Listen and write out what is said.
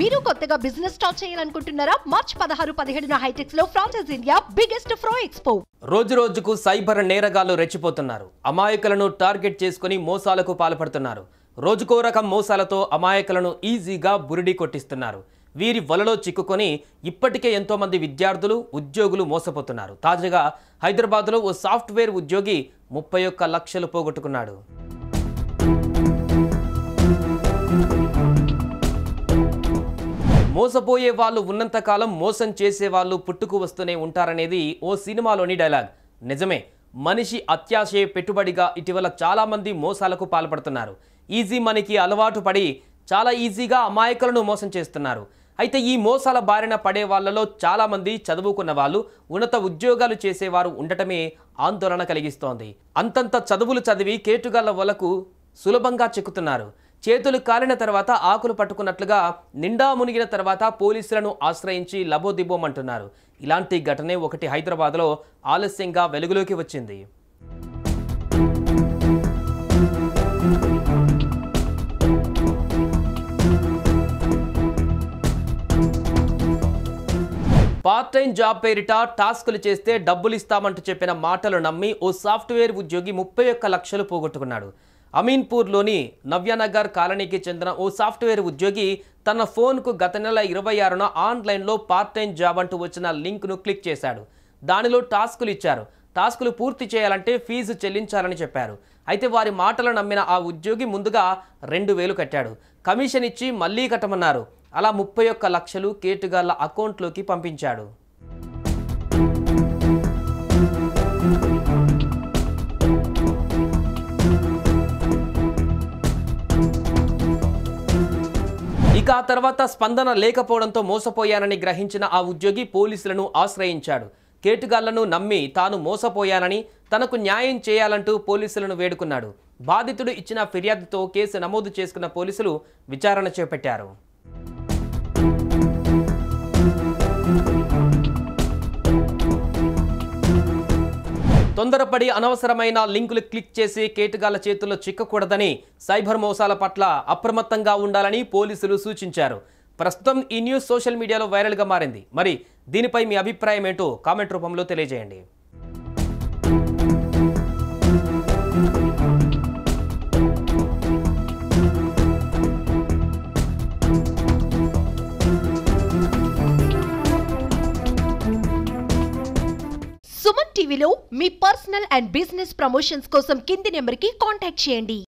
మీరు కొత్తగా business start చేయాలనుకుంటున్నారా మార్చ్ పదహారు పదిహేడున హైటెక్స్ లో ఫ్రాన్సెస్ ఇండియా బిగ్గెస్ట్ ఫ్రో ఎక్స్పో రోజు రోజుకు సైబర్ నేరగాళ్లు రెచ్చిపోతున్నారు అమాయకులను టార్గెట్ చేసుకుని మోసాలకు పాల్పడుతున్నారు రోజుకో రకం మోసాలతో అమాయకులను ఈజీగా బురిడి కొట్టిస్తున్నారు వీరి వలలో చిక్కుకొని ఇప్పటికే ఎంతో మంది విద్యార్థులు ఉద్యోగులు మోసపోతున్నారు తాజాగా హైదరాబాద్లో ఓ సాఫ్ట్వేర్ ఉద్యోగి ముప్పై ఒక్క లక్షలు పోగొట్టుకున్నాడు మోసపోయే వాళ్ళు ఉన్నంతకాలం మోసం చేసే వాళ్ళు పుట్టుకు వస్తూనే ఉంటారనేది ఓ సినిమాలోని డైలాగ్ నిజమే మనిషి అత్యాశే పెట్టుబడిగా ఇటీవల చాలామంది మోసాలకు పాల్పడుతున్నారు ఈజీ మనీకి అలవాటు పడి చాలా ఈజీగా అమాయకులను మోసం చేస్తున్నారు అయితే ఈ మోసాల బారిన పడే వాళ్ళలో చాలామంది చదువుకున్న వాళ్ళు ఉన్నత ఉద్యోగాలు చేసేవారు ఉండటమే ఆందోళన కలిగిస్తోంది అంతంత చదువులు చదివి కేటుగాళ్ల వలకు సులభంగా చిక్కుతున్నారు చేతులు కాలిన తర్వాత ఆకులు పట్టుకున్నట్లుగా నిండా మునిగిన తర్వాత పోలీసులను ఆశ్రయించి లబోదిబోమంటున్నారు ఇలాంటి ఘటనే ఒకటి హైదరాబాద్లో ఆలస్యంగా వెలుగులోకి వచ్చింది పార్ట్ టైం జాబ్ పేరిట టాస్కులు చేస్తే డబ్బులు ఇస్తామంటూ చెప్పిన మాటలు నమ్మి ఓ సాఫ్ట్వేర్ ఉద్యోగి ముప్పై ఒక్క లక్షలు పోగొట్టుకున్నాడు అమీన్పూర్లోని నవ్యనగర్ కాలనీకి చెందిన ఓ సాఫ్ట్వేర్ ఉద్యోగి తన ఫోన్కు గత నెల ఇరవై ఆరున ఆన్లైన్లో పార్ట్ టైం జాబ్ అంటూ వచ్చిన లింక్ను క్లిక్ చేశాడు దానిలో టాస్కులు ఇచ్చారు టాస్కులు పూర్తి చేయాలంటే ఫీజు చెల్లించాలని చెప్పారు అయితే వారి మాటలు నమ్మిన ఆ ఉద్యోగి ముందుగా రెండు వేలు కట్టాడు కమిషన్ ఇచ్చి మళ్ళీ కట్టమన్నారు అలా ముప్పై ఒక్క లక్షలు కేటుగాళ్ల అకౌంట్లోకి పంపించాడు ఇక ఆ తర్వాత స్పందన లేకపోవడంతో మోసపోయానని గ్రహించిన ఆ ఉద్యోగి పోలీసులను ఆశ్రయించాడు కేటుగాళ్లను నమ్మి తాను మోసపోయానని తనకు న్యాయం చేయాలంటూ పోలీసులను వేడుకున్నాడు బాధితుడు ఇచ్చిన ఫిర్యాదుతో కేసు నమోదు చేసుకున్న పోలీసులు విచారణ చేపట్టారు తొందరపడి అనవసరమైన లింకులు క్లిక్ చేసి కేటుగాళ్ల చేతుల్లో చిక్కకూడదని సైబర్ మోసాల పట్ల అప్రమత్తంగా ఉండాలని పోలీసులు సూచించారు ప్రస్తుతం ఈ న్యూస్ సోషల్ మీడియాలో వైరల్గా మారింది మరి దీనిపై మీ అభిప్రాయం ఏంటో కామెంట్ రూపంలో తెలియజేయండి సుమన్ టీవీలో మీ పర్సనల్ అండ్ బిజినెస్ ప్రమోషన్స్ కోసం కింది నెంబర్ కి కాంటాక్ట్ చేయండి